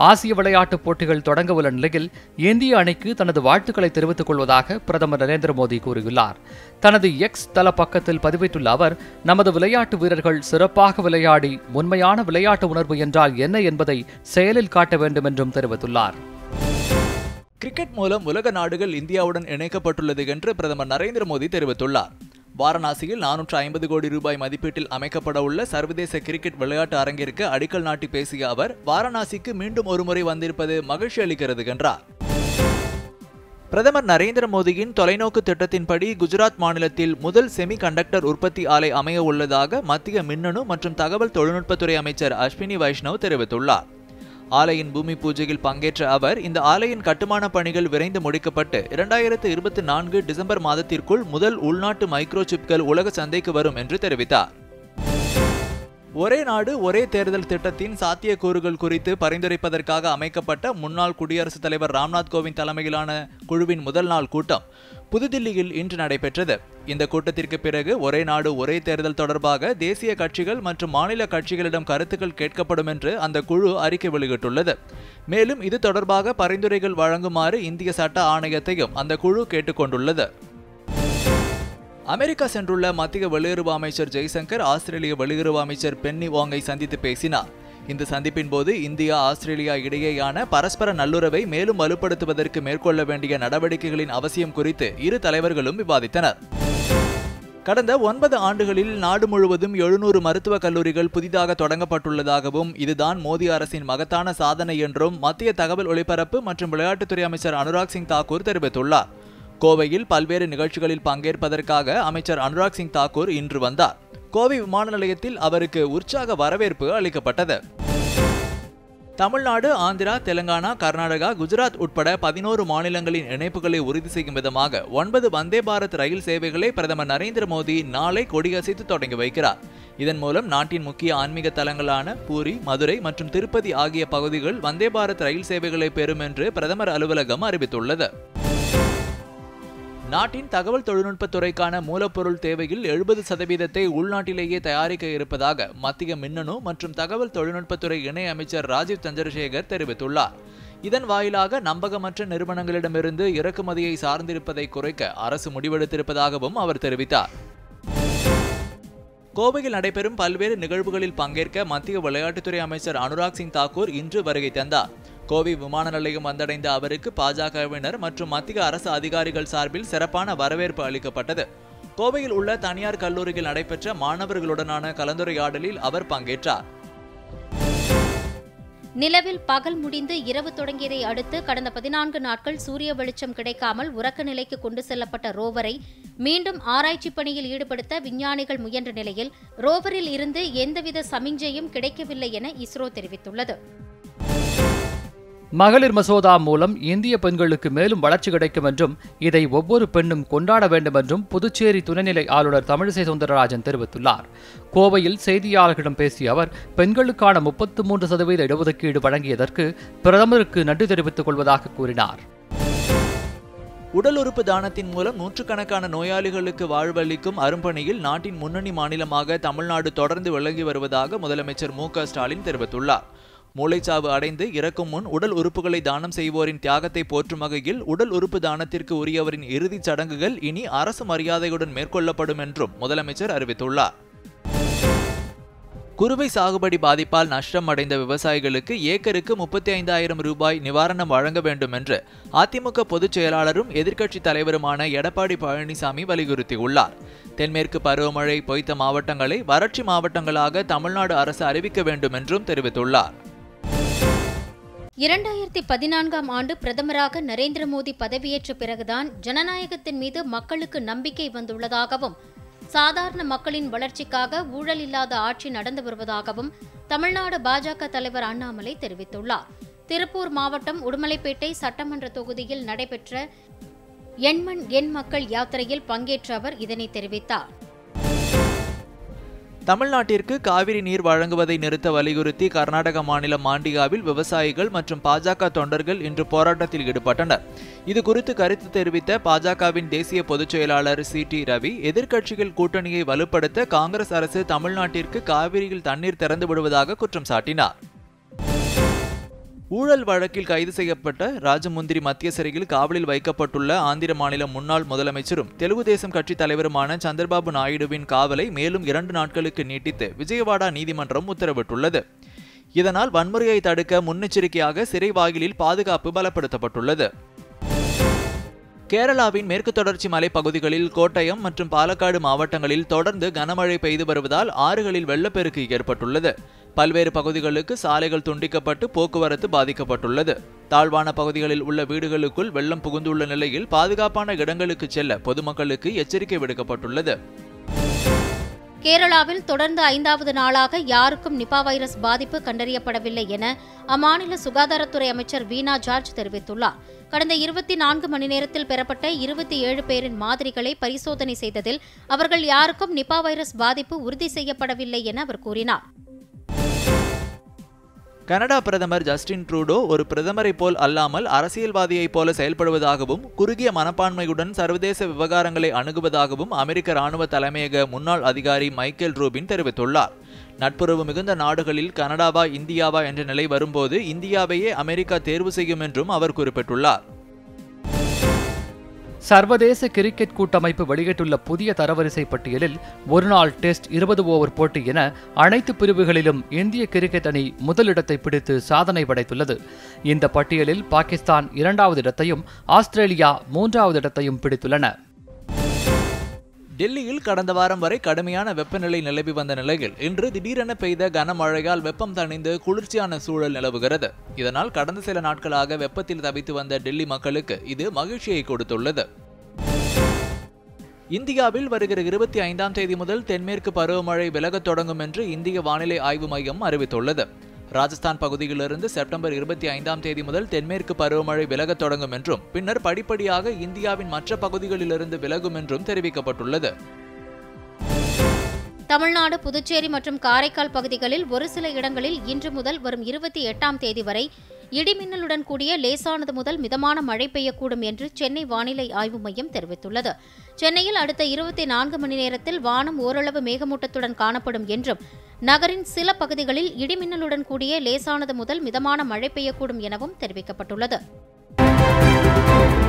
ஆசிய விளையாட்டுப் போட்டிகள் தொடங்கவுள்ள நிலையில் இந்திய அணிக்கு தனது வாழ்த்துக்களை தெரிவித்துக் கொள்வதாக பிரதமர் நரேந்திர மோடி கூறியுள்ளார் தனது எக்ஸ் தள பக்கத்தில் பதிவிட்டுள்ள அவர் நமது விளையாட்டு வீரர்கள் சிறப்பாக விளையாடி உண்மையான விளையாட்டு உணர்வு என்றால் என்ன என்பதை செயலில் காட்ட வேண்டும் என்றும் தெரிவித்துள்ளார் கிரிக்கெட் மூலம் உலக நாடுகள் இந்தியாவுடன் இணைக்கப்பட்டுள்ளது என்று பிரதமர் நரேந்திர மோடி தெரிவித்துள்ளார் வாரணாசியில் நானூற்று ஐம்பது கோடி ரூபாய் மதிப்பீட்டில் அமைக்கப்பட உள்ள சர்வதேச கிரிக்கெட் விளையாட்டு அரங்கிற்கு அடிக்கல் நாட்டி பேசிய அவர் வாரணாசிக்கு மீண்டும் ஒருமுறை வந்திருப்பது மகிழ்ச்சி அளிக்கிறது என்றார் பிரதமர் நரேந்திர மோடியின் தொலைநோக்கு திட்டத்தின்படி குஜராத் மாநிலத்தில் முதல் செமி கண்டக்டர் உற்பத்தி ஆலை அமைய உள்ளதாக மத்திய மின்னணு மற்றும் தகவல் தொழில்நுட்பத்துறை அமைச்சர் அஸ்வினி வைஷ்ணவ் தெரிவித்துள்ளார் ஆலையின் பூமி பூஜையில் பங்கேற்ற அவர் இந்த ஆலையின் கட்டுமான பணிகள் விரைந்து முடிக்கப்பட்டு இரண்டாயிரத்து இருபத்தி நான்கு டிசம்பர் மாதத்திற்குள் முதல் உள்நாட்டு மைக்ரோ சிப்கள் உலக சந்தைக்கு வரும் என்று தெரிவித்தார் ஒரே நாடு ஒரே தேர்தல் திட்டத்தின் சாத்தியக்கூறுகள் குறித்து பரிந்துரைப்பதற்காக அமைக்கப்பட்ட முன்னாள் குடியரசுத் தலைவர் ராம்நாத் கோவிந்த் தலைமையிலான குழுவின் முதல் நாள் கூட்டம் புதுதில்லியில் இன்று நடைபெற்றது இந்த கூட்டத்திற்கு பிறகு ஒரே நாடு ஒரே தேர்தல் தொடர்பாக தேசிய கட்சிகள் மற்றும் மாநில கட்சிகளிடம் கருத்துக்கள் கேட்கப்படும் என்று அந்த குழு அறிக்கை வெளியிட்டுள்ளது மேலும் இது தொடர்பாக பரிந்துரைகள் வழங்குமாறு இந்திய சட்ட ஆணையத்தையும் அந்த குழு கேட்டுக்கொண்டுள்ளது அமெரிக்கா சென்றுள்ள மத்திய வெளியுறவு அமைச்சர் ஜெய்சங்கர் ஆஸ்திரேலிய வெளியுறவு அமைச்சர் பென்னி வாங்கை சந்தித்து பேசினார் இந்த சந்திப்பின் போது இந்தியா ஆஸ்திரேலியா இடையேயான பரஸ்பர நல்லுறவை மேலும் வலுப்படுத்துவதற்கு மேற்கொள்ள வேண்டிய நடவடிக்கைகளின் அவசியம் குறித்து இரு தலைவர்களும் விவாதித்தனர் கடந்த ஒன்பது ஆண்டுகளில் நாடு முழுவதும் எழுநூறு மருத்துவக் கல்லூரிகள் புதிதாக தொடங்கப்பட்டுள்ளதாகவும் இதுதான் மோடி அரசின் மகத்தான சாதனை என்றும் மத்திய தகவல் ஒலிபரப்பு மற்றும் விளையாட்டுத்துறை அமைச்சர் அனுராக் சிங் தாக்கூர் தெரிவித்துள்ளார் கோவையில் பல்வேறு நிகழ்ச்சிகளில் பங்கேற்பதற்காக அமைச்சர் அனுராக் சிங் தாக்கூர் இன்று வந்தார் கோவை விமான நிலையத்தில் அவருக்கு உற்சாக வரவேற்பு அளிக்கப்பட்டது தமிழ்நாடு ஆந்திரா தெலுங்கானா கர்நாடகா குஜராத் உட்பட பதினோரு மாநிலங்களின் இணைப்புகளை உறுதி செய்யும் விதமாக ஒன்பது வந்தே பாரத் ரயில் சேவைகளை பிரதமர் நரேந்திர மோடி நாளை கொடியசைத்து தொடங்கி வைக்கிறார் இதன் மூலம் நாட்டின் முக்கிய ஆன்மீக தலங்களான பூரி மதுரை மற்றும் திருப்பதி ஆகிய பகுதிகள் வந்தே பாரத் ரயில் சேவைகளை பெறும் என்று பிரதமர் அலுவலகம் அறிவித்துள்ளது நாட்டின் தகவல் தொழில்நுட்பத் துறைக்கான மூலப்பொருள் தேவையில் எழுபது சதவீதத்தை உள்நாட்டிலேயே தயாரிக்க இருப்பதாக மத்திய மின்னணு மற்றும் தகவல் தொழில்நுட்பத்துறை இணை அமைச்சர் ராஜீவ் சந்திரசேகர் தெரிவித்துள்ளார் இதன் வாயிலாக நம்பகமற்ற நிறுவனங்களிடமிருந்து இறக்குமதியை சார்ந்திருப்பதை குறைக்க அரசு முடிவெடுத்திருப்பதாகவும் அவர் தெரிவித்தார் கோவையில் நடைபெறும் பல்வேறு நிகழ்வுகளில் பங்கேற்க மத்திய விளையாட்டுத்துறை அமைச்சர் அனுராக் சிங் தாக்கூர் இன்று வருகை தந்தார் கோவை விமான நிலையம் வந்தடைந்த அவருக்கு பாஜகவினர் மற்றும் மத்திய அரசு அதிகாரிகள் சார்பில் சிறப்பான வரவேற்பு அளிக்கப்பட்டது கோவையில் உள்ள தனியார் கல்லூரியில் நடைபெற்ற மாணவர்களுடனான கலந்துரையாடலில் அவர் பங்கேற்றார் நிலவில் பகல் முடிந்து இரவு தொடங்கியதை அடுத்து கடந்த பதினான்கு நாட்கள் சூரிய வெளிச்சம் கிடைக்காமல் உறக்க நிலைக்கு கொண்டு செல்லப்பட்ட ரோவரை மீண்டும் ஆராய்ச்சி பணியில் ஈடுபடுத்த விஞ்ஞானிகள் முயன்ற நிலையில் ரோவரில் இருந்து எந்தவித சமிஞ்சையும் கிடைக்கவில்லை என இஸ்ரோ தெரிவித்துள்ளது மகளிர் மசோதா மூலம் இந்திய பெண்களுக்கு மேலும் வளர்ச்சி கிடைக்கும் என்றும் இதை ஒவ்வொரு பெண்ணும் கொண்டாட வேண்டும் என்றும் புதுச்சேரி துணைநிலை ஆளுநர் தமிழிசை சவுந்தரராஜன் தெரிவித்துள்ளார் கோவையில் செய்தியாளர்களிடம் பேசிய அவர் பெண்களுக்கான முப்பத்து மூன்று சதவீத இடஒதுக்கீடு வழங்கியதற்கு பிரதமருக்கு நன்றி தெரிவித்துக் கொள்வதாக கூறினார் உடல் உறுப்பு தானத்தின் மூலம் நூற்றுக்கணக்கான நோயாளிகளுக்கு வாழ்வளிக்கும் அரும்பணியில் நாட்டின் முன்னணி மாநிலமாக தமிழ்நாடு தொடர்ந்து விளங்கி வருவதாக முதலமைச்சர் மு க ஸ்டாலின் தெரிவித்துள்ளார் மூளைச்சாவு அடைந்து இறக்கும் முன் உடல் உறுப்புகளை தானம் செய்வோரின் தியாகத்தை போற்றும் வகையில் உடல் உறுப்பு தானத்திற்கு உரியவரின் இறுதிச் சடங்குகள் இனி அரசு மரியாதையுடன் மேற்கொள்ளப்படும் என்றும் முதலமைச்சர் அறிவித்துள்ளார் குறுவை சாகுபடி பாதிப்பால் நஷ்டம் அடைந்த விவசாயிகளுக்கு ஏக்கருக்கு முப்பத்தி ஐந்தாயிரம் ரூபாய் நிவாரணம் வழங்க வேண்டும் என்று அதிமுக பொதுச் செயலாளரும் எதிர்க்கட்சித் தலைவருமான எடப்பாடி பழனிசாமி வலியுறுத்தியுள்ளார் தென்மேற்கு பருவமழை பொய்த்த மாவட்டங்களை வறட்சி மாவட்டங்களாக தமிழ்நாடு அரசு அறிவிக்க வேண்டும் என்றும் தெரிவித்துள்ளார் இரண்டாயிரத்தி பதினான்காம் ஆண்டு பிரதமராக நரேந்திர மோடி பதவியேற்ற பிறகுதான் ஜனநாயகத்தின் மீது மக்களுக்கு நம்பிக்கை வந்துள்ளதாகவும் சாதாரண மக்களின் வளர்ச்சிக்காக ஊழல் இல்லாத ஆட்சி நடந்து வருவதாகவும் தமிழ்நாடு பாஜக தலைவர் அண்ணாமலை தெரிவித்துள்ளார் திருப்பூர் மாவட்டம் உடுமலைப்பேட்டை சட்டமன்ற தொகுதியில் நடைபெற்ற எண்மண் எண் மக்கள் யாத்திரையில் பங்கேற்ற அவர் இதனை தெரிவித்தார் தமிழ்நாட்டிற்கு காவிரி நீர் வழங்குவதை நிறுத்த வலியுறுத்தி கர்நாடக மாநிலம் மாண்டிகாவில் விவசாயிகள் மற்றும் பாஜக தொண்டர்கள் இன்று போராட்டத்தில் ஈடுபட்டனர் இது குறித்து கருத்து தெரிவித்த பாஜகவின் தேசிய பொதுச் செயலாளர் சி டி ரவி எதிர்க்கட்சிகள் கூட்டணியை வலுப்படுத்த காங்கிரஸ் அரசு தமிழ்நாட்டிற்கு காவிரியில் தண்ணீர் திறந்து விடுவதாக குற்றம் சாட்டினார் ஊழல் வழக்கில் கைது செய்யப்பட்ட ராஜமுந்திரி மத்திய சிறையில் காவலில் வைக்கப்பட்டுள்ள ஆந்திர மாநில முன்னாள் முதலமைச்சரும் தெலுங்கு தேசம் கட்சி தலைவருமான சந்திரபாபு நாயுடுவின் காவலை மேலும் இரண்டு நாட்களுக்கு நீட்டித்து விஜயவாடா நீதிமன்றம் உத்தரவிட்டுள்ளது இதனால் வன்முறையை தடுக்க முன்னெச்சரிக்கையாக சிறை வாயிலில் பாதுகாப்பு பலப்படுத்தப்பட்டுள்ளது கேரளாவின் மேற்கு தொடர்ச்சி மலைப்பகுதிகளில் கோட்டயம் மற்றும் பாலக்காடு மாவட்டங்களில் தொடர்ந்து கனமழை பெய்து வருவதால் ஆறுகளில் வெள்ளப்பெருக்கு ஏற்பட்டுள்ளது பல்வேறு பகுதிகளுக்கு சாலைகள் துண்டிக்கப்பட்டு போக்குவரத்து பாதிக்கப்பட்டுள்ளது தாழ்வான பகுதிகளில் உள்ள வீடுகளுக்குள் வெள்ளம் புகுந்துள்ள நிலையில் பாதுகாப்பான இடங்களுக்கு செல்ல பொதுமக்களுக்கு எச்சரிக்கை விடுக்கப்பட்டுள்ளது கேரளாவில் தொடர்ந்து ஐந்தாவது நாளாக யாருக்கும் நிபா வைரஸ் பாதிப்பு கண்டறியப்படவில்லை என அம்மாநில சுகாதாரத்துறை அமைச்சர் வீணா ஜார்ஜ் தெரிவித்துள்ளார் கடந்த இருபத்தி நான்கு மணி நேரத்தில் பெறப்பட்ட இருபத்தி ஏழு பேரின் மாதிரிகளை பரிசோதனை செய்ததில் அவர்கள் யாருக்கும் நிபா வைரஸ் பாதிப்பு உறுதி செய்யப்படவில்லை என அவர் கூறினார் கனடா பிரதமர் ஜஸ்டின் ட்ரூடோ ஒரு பிரதமரை போல் அல்லாமல் அரசியல்வாதியைப் போல செயல்படுவதாகவும் குறுகிய மனப்பான்மையுடன் சர்வதேச விவகாரங்களை அணுகுவதாகவும் அமெரிக்க ராணுவ தலைமையக முன்னாள் அதிகாரி மைக்கேல் ரூபின் தெரிவித்துள்ளார் நட்புறவு மிகுந்த நாடுகளில் கனடாவா இந்தியாவா என்ற நிலை வரும்போது இந்தியாவையே அமெரிக்கா தேர்வு செய்யும் என்றும் அவர் குறிப்பிட்டுள்ளார் சர்வதேச கிரிக்கெட் கூட்டமைப்பு வெளியிட்டுள்ள புதிய தரவரிசை பட்டியலில் ஒருநாள் டெஸ்ட் இருபது ஓவர் போட்டி என அனைத்து பிரிவுகளிலும் இந்திய கிரிக்கெட் அணி முதலிடத்தை பிடித்து சாதனை படைத்துள்ளது இந்த பட்டியலில் பாகிஸ்தான் இரண்டாவது இடத்தையும் ஆஸ்திரேலியா மூன்றாவது இடத்தையும் பிடித்துள்ளன டெல்லியில் கடந்த வாரம் வரை கடுமையான வெப்பநிலை நிலவி வந்த நிலையில் இன்று திடீரென பெய்த கனமழையால் வெப்பம் தணிந்து குளிர்ச்சியான சூழல் நிலவுகிறது இதனால் கடந்த சில நாட்களாக வெப்பத்தில் தவித்து வந்த டெல்லி மக்களுக்கு இது மகிழ்ச்சியை கொடுத்துள்ளது இந்தியாவில் வருகிற இருபத்தி ஐந்தாம் தேதி முதல் தென்மேற்கு பருவமழை விலகத் தொடங்கும் என்று இந்திய வானிலை ஆய்வு மையம் அறிவித்துள்ளது ராஜஸ்தான் பகுதியிலிருந்து செப்டம்பர் இருபத்தி ஐந்தாம் தேதி முதல் தென்மேற்கு பருவமழை விலகத் தொடங்கும் என்றும் பின்னர் படிப்படியாக இந்தியாவின் மற்ற பகுதிகளிலிருந்து விலகும் என்றும் தெரிவிக்கப்பட்டுள்ளது தமிழ்நாடு புதுச்சேரி மற்றும் காரைக்கால் பகுதிகளில் ஒரு சில இடங்களில் இன்று முதல் வரும் இருபத்தி எட்டாம் தேதி வரை இடிமின்னலுடன் கூடிய லேசானது முதல் மிதமான மழை பெய்யக்கூடும் என்று சென்னை வானிலை ஆய்வு மையம் தெரிவித்துள்ளது சென்னையில் அடுத்த இருபத்தி நான்கு மணி நேரத்தில் வானம் ஓரளவு மேகமூட்டத்துடன் காணப்படும் என்றும் நகரின் சில பகுதிகளில் இடிமின்னலுடன் கூடிய லேசானது முதல் மிதமான மழை பெய்யக்கூடும் எனவும் தெரிவிக்கப்பட்டுள்ளது